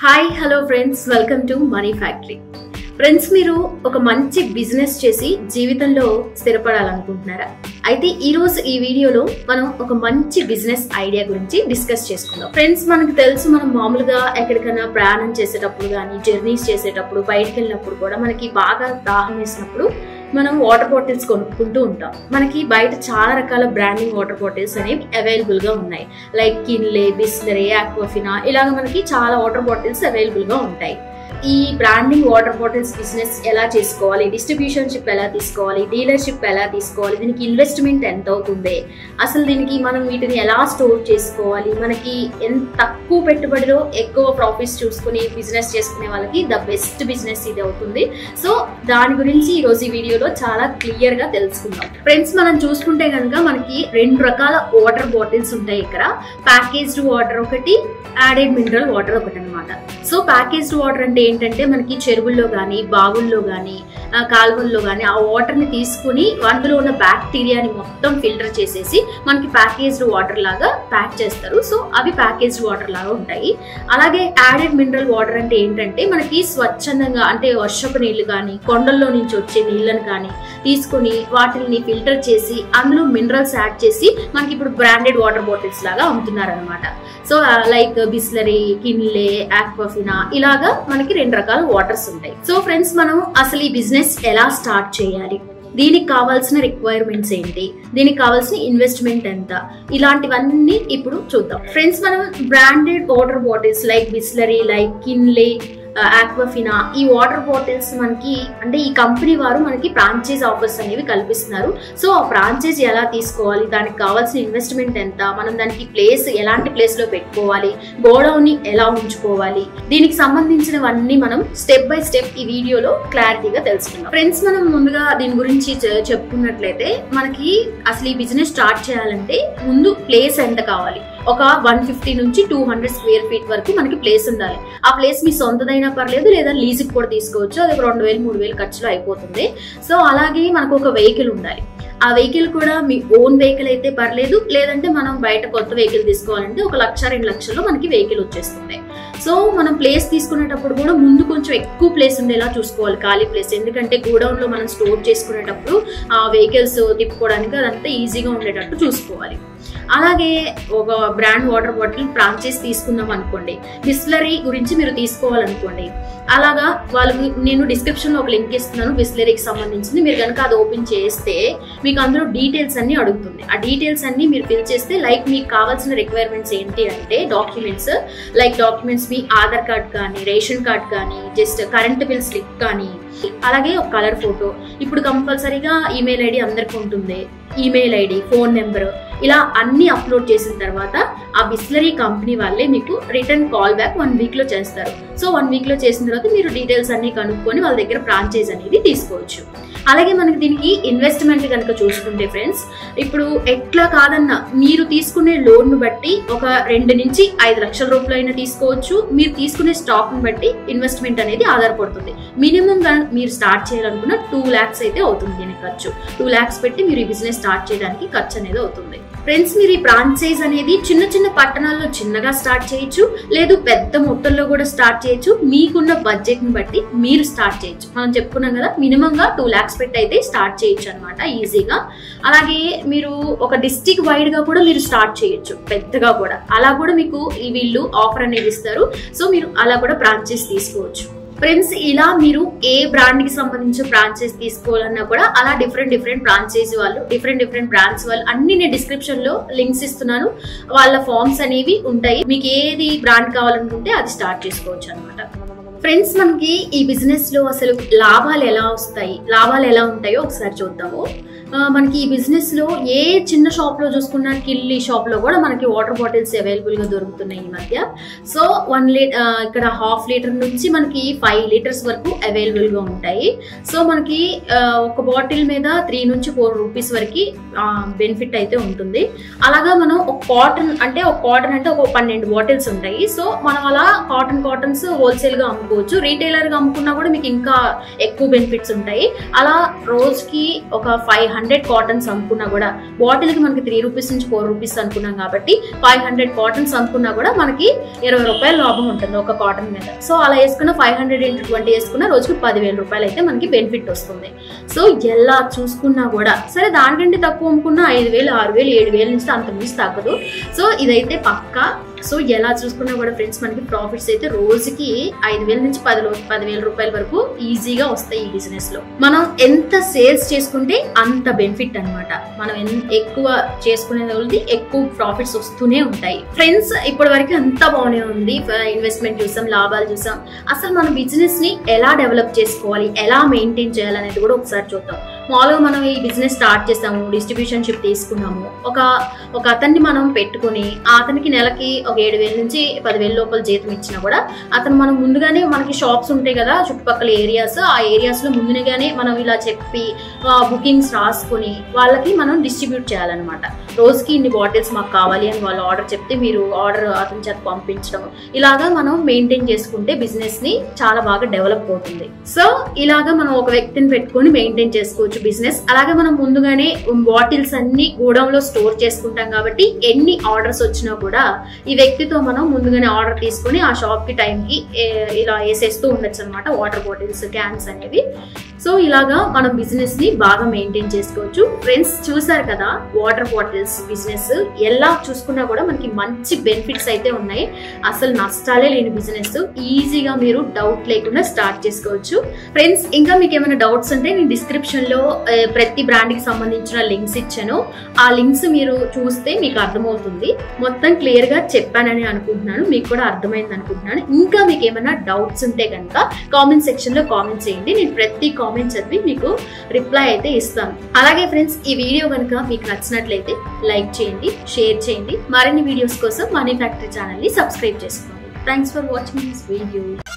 hi hello friends welcome to Money Factory friends మీరు ఒక మంచి బిజినెస్ చేసి జీవితంలో స్థిరపడాలనుకుంటున్నారా అయితే ఈ రోజు ఈ వీడియోలో మనం ఒక మంచి బిజినెస్ ఐడియా గురించి డిస్కస్ చేసుకుందాం ఫ్రెండ్స్ మనకు తెలుసు మనం మామూలుగా ఎక్కడికైనా ప్రయాణం చేసేటప్పుడు కానీ జర్నీస్ చేసేటప్పుడు బయటకు వెళ్ళినప్పుడు కూడా మనకి బాగా దాహం వేసినప్పుడు మనం వాటర్ బాటిల్స్ కొనుక్కుంటూ ఉంటాం మనకి బయట చాలా రకాల బ్రాండింగ్ వాటర్ బాటిల్స్ అనేవి అవైలబుల్ గా ఉన్నాయి లైక్ కిన్లే బిస్లరీ ఆక్వాఫినా ఇలాగ మనకి చాలా వాటర్ బాటిల్స్ అవైలబుల్ గా ఉంటాయి ఈ బ్రాండింగ్ వాటర్ బాటిల్స్ బిజినెస్ ఎలా చేసుకోవాలి డిస్ట్రిబ్యూషన్షిప్ ఎలా తీసుకోవాలి డీలర్షిప్ ఎలా తీసుకోవాలి దీనికి ఇన్వెస్ట్మెంట్ ఎంత అవుతుంది అసలు దీనికి మనం వీటిని ఎలా స్టోర్ చేసుకోవాలి మనకి ఎంత తక్కువ పెట్టుబడిలో ఎక్కువ ప్రాఫిట్స్ చూసుకుని బిజినెస్ చేసుకునే వాళ్ళకి ద బెస్ట్ బిజినెస్ ఇది అవుతుంది సో దాని గురించి ఈ రోజు ఈ వీడియోలో చాలా క్లియర్ గా తెలుసుకుందాం ఫ్రెండ్స్ మనం చూసుకుంటే కనుక మనకి రెండు రకాల వాటర్ బాటిల్స్ ఉంటాయి ఇక్కడ ప్యాకేజ్డ్ వాటర్ ఒకటి యాడెడ్ మినరల్ వాటర్ ఒకటి అనమాట సో ప్యాకేజ్డ్ వాటర్ అంటే ఏంటంటే మనకి చెరువుల్లో కానీ బావుల్లో కానీ కాలువల్లో కానీ ఆ వాటర్ని తీసుకుని అందులో ఉన్న బ్యాక్టీరియాని మొత్తం ఫిల్టర్ చేసేసి మనకి ప్యాకేజ్డ్ వాటర్ లాగా ప్యాక్ చేస్తారు సో అవి ప్యాకేజ్డ్ వాటర్ లాగా ఉంటాయి అలాగే యాడెడ్ మినరల్ వాటర్ అంటే ఏంటంటే మనకి స్వచ్ఛందంగా అంటే వర్షపు నీళ్లు కానీ కొండల్లో నుంచి వచ్చే నీళ్ళని కానీ తీసుకొని వాటిని ఫిల్టర్ చేసి అందులో మినరల్స్ యాడ్ చేసి మనకి ఇప్పుడు బ్రాండెడ్ వాటర్ బాటిల్స్ లాగా అమ్ముతున్నారు అనమాట so like Bisleri Kinley Aquafina ఇలాగా మనకి రెండు రకాల వాటర్స్ ఉంటాయి సో ఫ్రెండ్స్ మనం అసలు ఈ బిజినెస్ ఎలా స్టార్ట్ చేయాలి దీనికి కావాల్సిన రిక్వైర్మెంట్స్ ఏంటి దీనికి కావాల్సిన ఇన్వెస్ట్మెంట్ ఎంత ఇలాంటివన్నీ ఇప్పుడు చూద్దాం ఫ్రెండ్స్ మనం branded water bottles like Bisleri like Kinley Aquafina ఈ వాటర్ బాటిల్స్ మనకి అంటే ఈ కంపెనీ వారు మనకి ఫ్రాంచైజ్ ఆఫర్స్ అనేవి కల్పిస్తున్నారు సో ఆ ఫ్రాంచైజ్ ఎలా తీసుకోవాలి దానికి కావాల్సిన ఇన్వెస్ట్మెంట్ ఎంత మనం దానికి ప్లేస్ ఎలాంటి ప్లేస్ లో పెట్టుకోవాలి గోడౌన్ ని ఎలా ఉంచుకోవాలి దీనికి సంబంధించినవన్నీ మనం స్టెప్ బై స్టెప్ ఈ వీడియోలో క్లారిటీగా తెలుసుకుందాం ఫ్రెండ్స్ మనం ముందుగా దీని గురించి చెప్పుకున్నట్లయితే మనకి అసలు ఈ బిజినెస్ స్టార్ట్ చేయాలంటే ముందు ప్లేస్ ఎంత కావాలి ఒక వన్ ఫిఫ్టీ నుంచి టూ హండ్రెడ్ స్క్వేర్ ఫీట్ వరకు మనకి ప్లేస్ ఉండాలి ఆ ప్లేస్ మీ సొంతదైనా పర్లేదు లేదా లీజుకి కూడా తీసుకోవచ్చు అది ఒక రెండు వేలు మూడు వేలు ఖర్చులో అయిపోతుంది సో అలాగే మనకు ఒక వెహికల్ ఉండాలి ఆ వెహికల్ కూడా మీ ఓన్ వెహికల్ అయితే పర్లేదు లేదంటే మనం బయట కొత్త వెహికల్ తీసుకోవాలంటే ఒక లక్ష రెండు లక్షల్లో మనకి వెహికల్ వచ్చేస్తుంది సో మనం ప్లేస్ తీసుకునేటప్పుడు కూడా ముందు కొంచెం ఎక్కువ ప్లేస్ ఉండేలా చూసుకోవాలి ఖాళీ ప్లేస్ ఎందుకంటే గోడౌన్లో మనం స్టోర్ చేసుకునేటప్పుడు ఆ వెహికల్స్ తిప్పుకోవడానికి అదంతా ఈజీగా ఉండేటట్టు చూసుకోవాలి అలాగే ఒక బ్రాండ్ వాటర్ బాటిల్ ఫ్రాంచైజ్ తీసుకుందాం అనుకోండి బిస్లరీ గురించి మీరు తీసుకోవాలనుకోండి అలాగా వాళ్ళకి నేను డిస్క్రిప్షన్లో ఒక లింక్ ఇస్తున్నాను బిస్లరీకి సంబంధించింది మీరు కనుక అది ఓపెన్ చేస్తే మీకు అందులో డీటెయిల్స్ అన్ని అడుగుతుంది ఆ డీటెయిల్స్ అన్ని మీరు ఫిల్ చేస్తే లైక్ మీకు కావాల్సిన రిక్వైర్మెంట్స్ ఏంటి అంటే డాక్యుమెంట్స్ లైక్ డాక్యుమెంట్స్ మీ ఆధార్ కార్డ్ కానీ రేషన్ కార్డ్ కానీ జస్ట్ కరెంట్ బిల్ స్లిప్ కానీ అలాగే ఒక కలర్ ఫోటో ఇప్పుడు కంపల్సరీగా ఈమెయిల్ ఐడి అందరికి ఉంటుంది ఈమెయిల్ ఐడి ఫోన్ నెంబర్ ఇలా అన్ని అప్లోడ్ చేసిన తర్వాత ఆ బిస్లరీ కంపెనీ వాళ్ళే మీకు return call back one week లో చేస్తారు సో వన్ వీక్ లో చేసిన తర్వాత మీరు డీటెయిల్స్ అన్ని కనుక్కొని వాళ్ళ దగ్గర ఫ్రాంచైజ్ అనేది తీసుకోవచ్చు అలాగే మనకి దీనికి ఇన్వెస్ట్మెంట్ కనుక చూసుకుంటే ఫ్రెండ్స్ ఇప్పుడు ఎట్లా కాదన్నా మీరు తీసుకునే లోన్ బట్టి ఒక రెండు నుంచి ఐదు లక్షల రూపాయలు అయినా తీసుకోవచ్చు మీరు తీసుకునే స్టాక్ ని బట్టి ఇన్వెస్ట్మెంట్ అనేది ఆధారపడుతుంది మినిమం గా మీరు స్టార్ట్ చేయాలనుకున్న టూ ల్యాక్స్ అయితే అవుతుంది దీనికి ఖర్చు టూ ల్యాక్స్ పెట్టి మీరు ఈ బిజినెస్ స్టార్ట్ చేయడానికి ఖర్చు అనేది అవుతుంది ఫ్రెండ్స్ మీరు ఈ ఫ్రాంచైజ్ అనేది చిన్న చిన్న పట్టణాల్లో చిన్నగా స్టార్ట్ చేయొచ్చు లేదు పెద్ద మొత్తంలో కూడా స్టార్ట్ చేయొచ్చు మీకున్న బడ్జెట్ ని బట్టి మీరు స్టార్ట్ చేయొచ్చు మనం చెప్పుకున్నాం కదా మినిమం గా టూ ల్యాక్స్ పెట్టి అయితే స్టార్ట్ చేయొచ్చు అనమాట ఈజీగా అలాగే మీరు ఒక డిస్టిక్ వైడ్ గా కూడా మీరు స్టార్ట్ చేయొచ్చు పెద్దగా కూడా అలా కూడా మీకు ఈ వీళ్ళు ఆఫర్ అనేది ఇస్తారు సో మీరు అలా కూడా ఫ్రాంచైజ్ తీసుకోవచ్చు ఫ్రెండ్స్ ఇలా మీరు ఏ బ్రాండ్ కి సంబంధించిన ఫ్రాంచైజ్ తీసుకోవాలన్నా కూడా అలా డిఫరెంట్ డిఫరెంట్ ఫ్రాంచైజీ వాళ్ళు డిఫరెంట్ డిఫరెంట్ బ్రాండ్స్ వాళ్ళు అన్ని నేను డిస్క్రిప్షన్ లో లింక్స్ ఇస్తున్నాను వాళ్ళ ఫార్మ్స్ అనేవి ఉంటాయి మీకు ఏది బ్రాండ్ కావాలనుకుంటే అది స్టార్ట్ చేసుకోవచ్చు అనమాట ఫ్రెండ్స్ మనకి ఈ బిజినెస్ లో అసలు లాభాలు ఎలా వస్తాయి లాభాలు ఎలా ఉంటాయో ఒకసారి చూద్దాము మనకి ఈ బిజినెస్ లో ఏ చిన్న షాప్ లో చూసుకున్న కిల్లి షాప్ లో కూడా మనకి వాటర్ బాటిల్స్ అవైలబుల్ గా దొరుకుతున్నాయి ఈ మధ్య సో వన్ లీటర్ ఇక్కడ హాఫ్ లీటర్ నుంచి మనకి ఫైవ్ లీటర్స్ వరకు అవైలబుల్ గా ఉంటాయి సో మనకి ఒక బాటిల్ మీద త్రీ నుంచి ఫోర్ రూపీస్ వరకు బెనిఫిట్ అయితే ఉంటుంది అలాగా మనం ఒక కాటన్ అంటే ఒక కాటన్ అంటే ఒక పన్నెండు బాటిల్స్ ఉంటాయి సో మనం అలా కాటన్ కాటన్స్ హోల్సేల్ గా అమ్ముకోవచ్చు రీటైలర్ గా అమ్ముకున్నా కూడా మీకు ఇంకా ఎక్కువ బెనిఫిట్స్ ఉంటాయి అలా రోజుకి ఒక ఫైవ్ హండ్రెడ్ కాటన్స్ అమ్ముకున్నా కూడా బాటిల్ కి మనకి త్రీ రూపీస్ నుంచి ఫోర్ రూపీస్ అనుకున్నాం కాబట్టి ఫైవ్ హండ్రెడ్ కాటన్స్ అమ్ముకున్నా కూడా మనకి ఇరవై రూపాయల లాభం ఉంటుంది ఒక కాటన్ మీద సో అలా వేసుకున్న ఫైవ్ హండ్రెడ్ ఇంటూ ట్వంటీ వేసుకున్న రోజుకి పదివేల రూపాయలు అయితే మనకి బెనిఫిట్ వస్తుంది సో ఎలా చూసుకున్నా కూడా సరే దానికంటే తక్కువ అమ్ముకున్నా ఐదు వేలు ఆరు వేలు ఏడు వేల నుంచి అంత మించి తగ్గదు సో ఇదైతే పక్కా సో ఎలా చూసుకున్నా కూడా ఫ్రెండ్స్ మనకి ప్రాఫిట్స్ అయితే రోజుకి ఐదు వేల నుంచి పది రూ- పదివేల రూపాయల వరకు ఈజీగా వస్తాయి ఈ బిజినెస్ లో మనం ఎంత సేల్స్ చేసుకుంటే అంత బెనిఫిట్ అన్నమాట మనం ఎన్- ఎక్కువ చేసుకునే కొద్దీ ఎక్కువ ప్రాఫిట్స్ వస్తూనే ఉంటాయి ఫ్రెండ్స్ ఇప్పటి వరకు అంతా బాగానే ఉంది ఇన్వెస్ట్మెంట్ చూసాం లాభాలు చూసాం అసలు మన బిజినెస్ ని ఎలా డెవలప్ చేసుకోవాలి ఎలా మెయింటైన్ చేయాలనేది కూడా ఒకసారి చూద్దాం మామూలుగా మనం ఈ బిజినెస్ స్టార్ట్ చేస్తాము డిస్ట్రిబ్యూషన్ షిప్ తీసుకున్నాము ఒక ఒక అతన్ని మనం పెట్టుకుని అతనికి నెలకి ఒక ఏడు వేల నుంచి పదివేల లోపల జీతం ఇచ్చినా కూడా అతను మనం ముందుగానే మనకి షాప్స్ ఉంటాయి కదా చుట్టుపక్కల ఏరియాస్ ఆ ఏరియాస్ లో ముందుగానే మనం ఇలా చెప్పి బుకింగ్స్ రాసుకుని వాళ్ళకి మనం డిస్ట్రిబ్యూట్ చేయాలన్నమాట రోజుకి ఇన్ని బాటిల్స్ మాకు కావాలి అని వాళ్ళు ఆర్డర్ చెప్తే మీరు ఆర్డర్ అతని చేత పంపించడం ఇలాగా మనం మెయింటైన్ చేసుకుంటే బిజినెస్ ని చాలా బాగా డెవలప్ అవుతుంది సో ఇలాగా మనం ఒక వ్యక్తిని పెట్టుకొని మెయింటైన్ చేసుకోవచ్చు బిజినెస్ అలాగే మనం ముందుగానే బాటిల్స్ అన్ని గోడౌన్ లో స్టోర్ చేసుకుంటాం కాబట్టి ఎన్ని ఆర్డర్స్ వచ్చినా కూడా ఈ వ్యక్తితో మనం ముందుగానే ఆర్డర్ తీసుకొని ఆ షాప్ కి టైం కి ఏ- ఇలా వేసేస్తూ ఉండొచ్చు అనమాట వాటర్ బాటిల్స్ క్యాన్స్ అనేవి సో ఇలాగా మనం బిజినెస్ ని బాగా మెయింటైన్ చేసుకోవచ్చు ఫ్రెండ్స్ చూసారు కదా వాటర్ బాటిల్స్ బిజినెస్ ఎలా చూసుకున్నా కూడా మనకి మంచి బెనిఫిట్స్ అయితే ఉన్నాయి అసలు నష్టాలే లేని బిజినెస్ ఈజీగా మీరు డౌట్ లేకుండా స్టార్ట్ చేసుకోవచ్చు ఫ్రెండ్స్ ఇంకా మీకు ఏమైనా డౌట్స్ ఉంటే నేను డిస్క్రిప్షన్ లో ఆ, ప్రతి బ్రాండ్ కి సంబంధించిన లింక్స్ ఇచ్చాను ఆ లింక్స్ మీరు చూస్తే మీకు అర్థమవుతుంది మొత్తం క్లియర్ గా చెప్పానని అనుకుంటున్నాను మీకు కూడా అర్థమైంది అనుకుంటున్నాను ఇంకా మీకు ఏమైనా డౌట్స్ ఉంటే కనుక కామెంట్ సెక్షన్ లో కామెంట్ చేయండి నేను ప్రతి కామెంట్ చదివి మీకు రిప్లై అయితే ఇస్తాను అలాగే ఫ్రెండ్స్ ఈ వీడియో కనుక మీకు నచ్చినట్లయితే లైక్ చేయండి షేర్ చేయండి మరిన్ని వీడియోస్ కోసం మనీ ఫ్యాక్టరీ ఛానల్ ని సబ్స్క్రైబ్ చేసుకోండి thanks for watching this video